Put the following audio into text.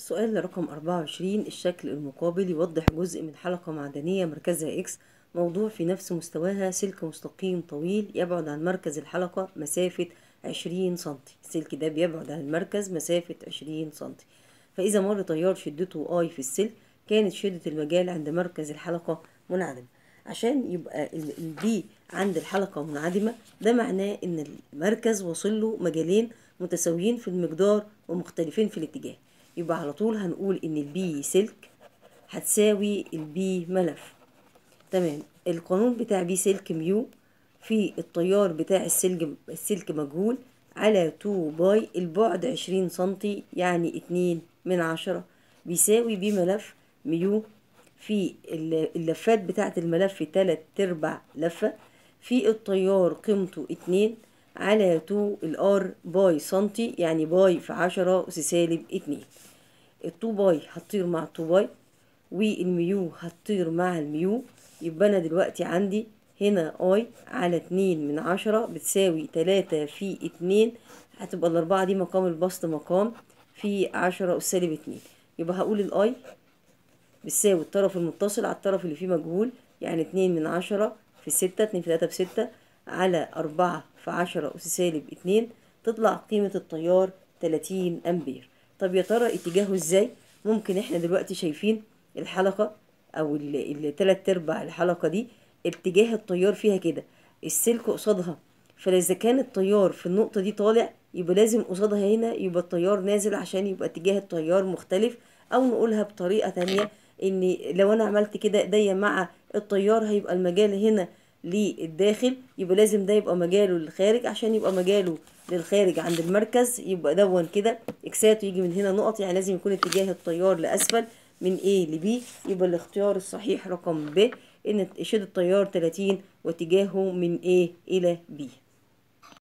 السؤال رقم 24 الشكل المقابل يوضح جزء من حلقة معدنية مركزها إكس موضوع في نفس مستواها سلك مستقيم طويل يبعد عن مركز الحلقة مسافة 20 سنتي السلك ده بيبعد عن المركز مسافة 20 سنتي فإذا مر تيار شدته I في السلك كانت شدة المجال عند مركز الحلقة منعدمة عشان يبقى البي عند الحلقة منعدمة ده معناه إن المركز وصل له مجالين متساويين في المقدار ومختلفين في الاتجاه يبقى على طول هنقول ان البي سلك هتساوي البي ملف تمام القانون بتاع بي سلك ميو في التيار بتاع السلك السلك مجهول على 2 باي البعد 20 سنتي يعني 2 من عشرة بيساوي بي ملف ميو في اللفات بتاعة الملف تلات ارباع لفة في التيار قيمته اتنين على 2 الار باي سنتي يعني باي في عشرة أس سالب اتنين التو باي هتطير مع التو باي والميو هتطير مع الميو يبقى أنا دلوقتي عندي هنا اي على اتنين من عشرة بتساوي تلاتة في اتنين هتبقى الأربعة دي مقام البسط مقام في عشرة أس سالب اتنين يبقى هقول الاي بتساوي الطرف المتصل على الطرف اللي فيه مجهول يعني اتنين من عشرة في ستة اتنين في تلاتة بستة على أربعة في عشرة أس سالب اتنين تطلع قيمة التيار تلاتين أمبير طب يا ترى اتجاهه ازاي ممكن احنا دلوقتي شايفين الحلقة أو التلات أرباع الحلقة دي اتجاه التيار فيها كده السلك قصادها فإذا كان التيار في النقطة دي طالع يبقى لازم قصادها هنا يبقى التيار نازل عشان يبقى اتجاه التيار مختلف أو نقولها بطريقة تانية ان لو انا عملت كده ايديا مع التيار هيبقى المجال هنا للداخل يبقى لازم ده يبقى مجاله للخارج عشان يبقى مجاله للخارج عند المركز يبقى دون كده اكساته يجي من هنا نقط يعني لازم يكون اتجاه التيار لاسفل من A ل B يبقى الاختيار الصحيح رقم ب ان شدة التيار 30 واتجاهه من A الى B